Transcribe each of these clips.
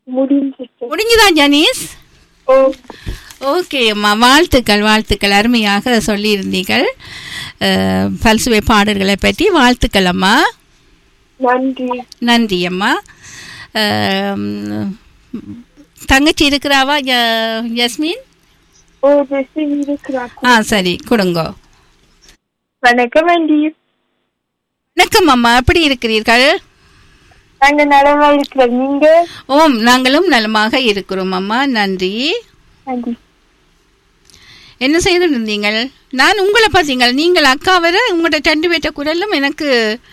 முடிஞ்சிட்டு முடிஞ்சுதா ஜானீஸ் ஓ ஓகே அம்மா வாழ்த்துக்கள் வாழ்த்துக்கள் அருமையாக சொல்லியிருந்தீர்கள் அஹ், பல்சுவை பாடல்களை பற்றி வாழ்த்துக்கள் அம்மா நன்றி நன்றி அம்மா அஹ், தங்கச்சி இருக்கிறாவா ய- யஸ்மின் ஓ ஜெஸ்டி இருக்கிறாங்க ஆ சரி கொடுங்கோ வணக்கம் ஆண்டி வணக்கம் அம்மா எப்படி இருக்கிறீர்கள் நாங்க நலமா இருக்கிறோம் நீங்க ஓம் நாங்களும் நலமாக இருக்கிறோம் அம்மா நன்றி ஆண்டி என்ன செய்து இருந்தீங்கள் நான் உங்களை பார்த்தீங்கள் நீங்கள் அக்கா வர உங்களோட ரெண்டு பேட்ட குரலும் எனக்கு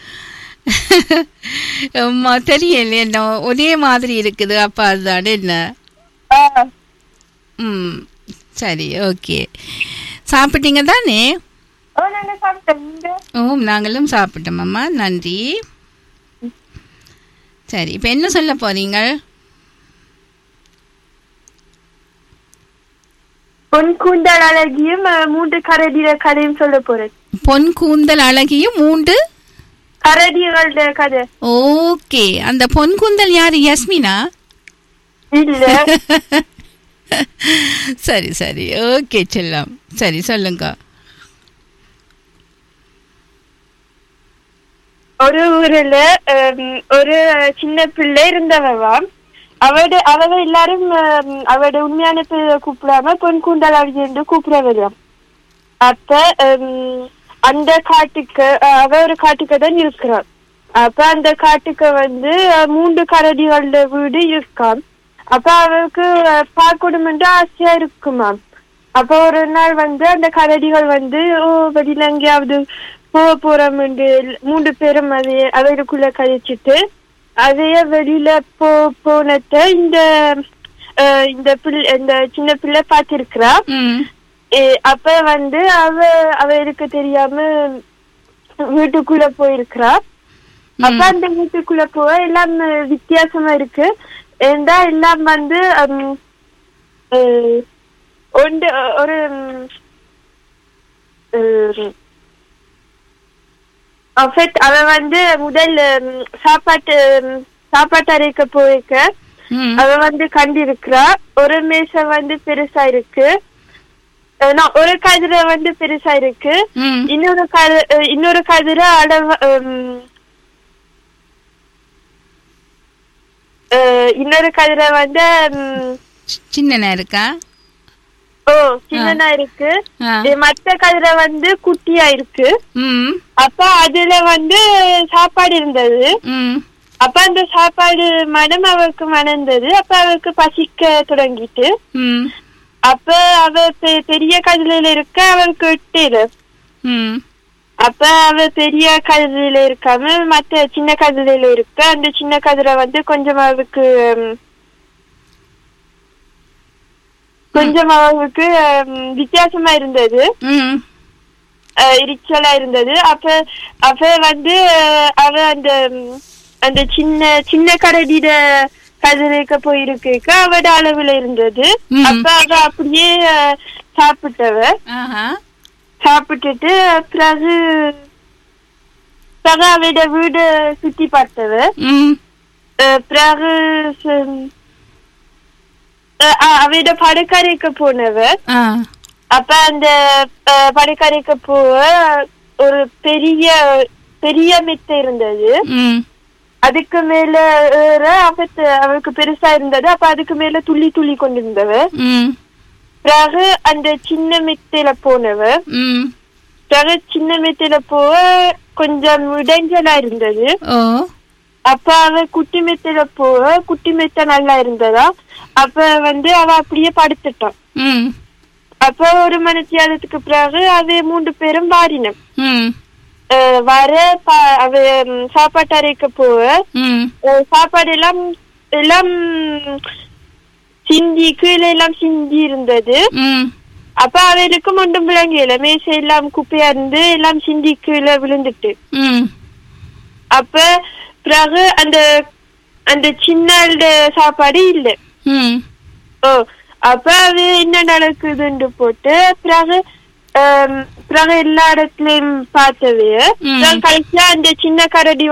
அம்மா, தெரியல என்ன ஒரே மாதிரி இருக்குது அப்பா அதுதான் என்ன ஆ ம் சரி ஓகே சாப்பிட்டீங்க தானே ஓ நாங்க சாப்பிட்டோம் நீங்க ஓம் நாங்களும் சாப்பிட்டோம் அம்மா நன்றி சரி இப்போ என்ன சொல்ல போறீங்க பொன் கூந்தல் அழகியும் அஹ், மூன்று கரடிய கதையும் சொல்ல போறேன் பொன் கூந்தல் அழகியும் மூண்டு கரடிகளோட கதை ஓகே அந்த பொன் கூந்தல் யாரு யஸ்மினா இல்ல சரி சரி ஓகே செல்லம் சரி சொல்லுங்க ஒரு ஊர்ல ஹம், ஒரு சின்ன பிள்ளை இருந்தவவாம் அவட அவ எல்லாரும் ஹம், அவட உண்மையான பேரை கூப்பிடாம பொன் கூந்தல் அழகி என்று கூப்பிடலாம் அப்ப ஹம், அந்த காட்டுக்கு அஹ், அவ ஒரு காட்டுக்கு தான் இருக்கிறான் அப்ப அந்த காட்டுக்கு வந்து அஹ், மூன்று கரடிகளோட வீடு இருக்காம் அப்ப அவருக்கு அஹ், பார்க்கணும் என்று ஆசையா இருக்குமாம் அப்ப ஒரு நாள் வந்து அந்த கரடிகள் வந்து ஓ வெளியில எங்கேயாவது போக போறோம் என்று மூன்று பேரும் அதைய அவைகளுக்குள்ள கழிச்சிட்டு அதைய வெளியில போ போனத இந்த அஹ், இந்த பிள்ளை இந்த சின்ன பிள்ளை பார்த்திருக்கிறா ம் ஏ, அப்ப வந்து அவ அவருக்கு தெரியாம வீட்டுக்குள்ள போயிருக்கிறா அப்ப அந்த வீட்டுக்குள்ள போக எல்லாம் வித்தியாசமா இருக்கு ஏண்டா எல்லாம் வந்து ஹம், அஹ், ஒன்று ஒரு ஹம், அஹ், அஃபெக்ட் அவ வந்து முதல் ஹம், சாப்பாட்டு ஹம், சாப்பாட்டு அறைக்கு போயிருக்க ம் அவ வந்து கண்டிருக்கிறா ஒரு மேசை வந்து பெருசா இருக்கு அஹ் நான் ஒரு கதிரை வந்து பெருசா இருக்கு ம் இன்னொரு கதிர அஹ் இன்னொரு கதிரை அளவு ஹம், அஹ் இன்னொரு கதிரை வந்து ஹம், சின்னனா இருக்கா ஓ சின்னதா இருக்கு ஆ. அஹ் மத்த கதிரை வந்து குட்டியா இருக்கு ம் அப்ப அதுல வந்து சாப்பாடு இருந்தது ம் அப்ப அந்த சாப்பாடு மனம் அவருக்கு மணந்தது அப்ப அவருக்கு பசிக்க தொடங்கிட்டு ம் அப்ப அவ பெ- பெரிய கதிரையில இருக்க அவருக்கு எட்டு ம் அப்ப அவ பெரிய கதிரையில இருக்காம மத்த சின்ன கதிரையில இருக்க அந்த சின்ன கதிரை வந்து கொஞ்சம் அவருக்கு ம், கொஞ்சம் அவருக்கு ம், வித்தியாசமா இருந்தது ம் அஹ், எரிச்சலா இருந்தது அப்ப அப்ப வந்து அஹ், அவ அந்த ம், அந்த சின்ன சின்ன கரடியிட கதிரைக்க போயிருக்க அவட அளவுல இருந்தது ம். அப்ப அவ அப்படியே அஹ், சாப்பிட்டவ ஆஹா சாப்பிட்டுட்டு பிறகு பிறகு அவட வீடு சுத்தி பார்த்தவ ம் அஹ், பிறகு ச- அஹ், அஹ், அவட படுக்கறைக்கு போனவ ஆ அப்ப அந்த அஹ், படுக்கறைக்கு போக ஒரு பெரிய பெரிய மெத்தை இருந்தது ம் அதுக்கு மேல ஏற அவத்து அவளுக்கு பெருசா இருந்தது அப்ப அதுக்கு மேல துள்ளி துள்ளி கொண்டிருந்தவ ம் பிறகு அந்த சின்ன மெத்தையில போனவ ம் பிறகு சின்ன மெத்தையில போக கொஞ்சம் இடைஞ்சலா இருந்தது ஓ அப்ப அவ குட்டி மெத்தையில போக குட்டி மெத்தை நல்லா இருந்ததா அப்ப வந்து அவ அப்படியே படுத்துட்டான் ம் அப்ப ஒரு மணி நேரத்துக்கு பிறகு அவ மூன்று பேரும் வாரினம் ம் அஹ் வர பா- அவ ம், சாப்பாட்டு அறைக்கு போக ம் அஹ் சாப்பாடு எல்லாம் எல்லாம் சிந்தி கீழே எல்லாம் சிந்தி இருந்தது ம் அப்ப அவளுக்கு ஒன்றும் விளங்கல மேசை எல்லாம் குப்பையா இருந்து எல்லாம் சிந்தி கீழே விழுந்துட்டு ம் அப்ப பிறகு அந்த அந்த சின்ன சாப்பாடு இல்ல ம் ஓ அப்ப அது என்ன நடக்குதுன்னு போட்டு பிறகு ஆம், பிறகு எல்லா இடத்துலயும் பார்த்தவைய ம். பிறகு கடைசியா அந்த சின்ன கரடி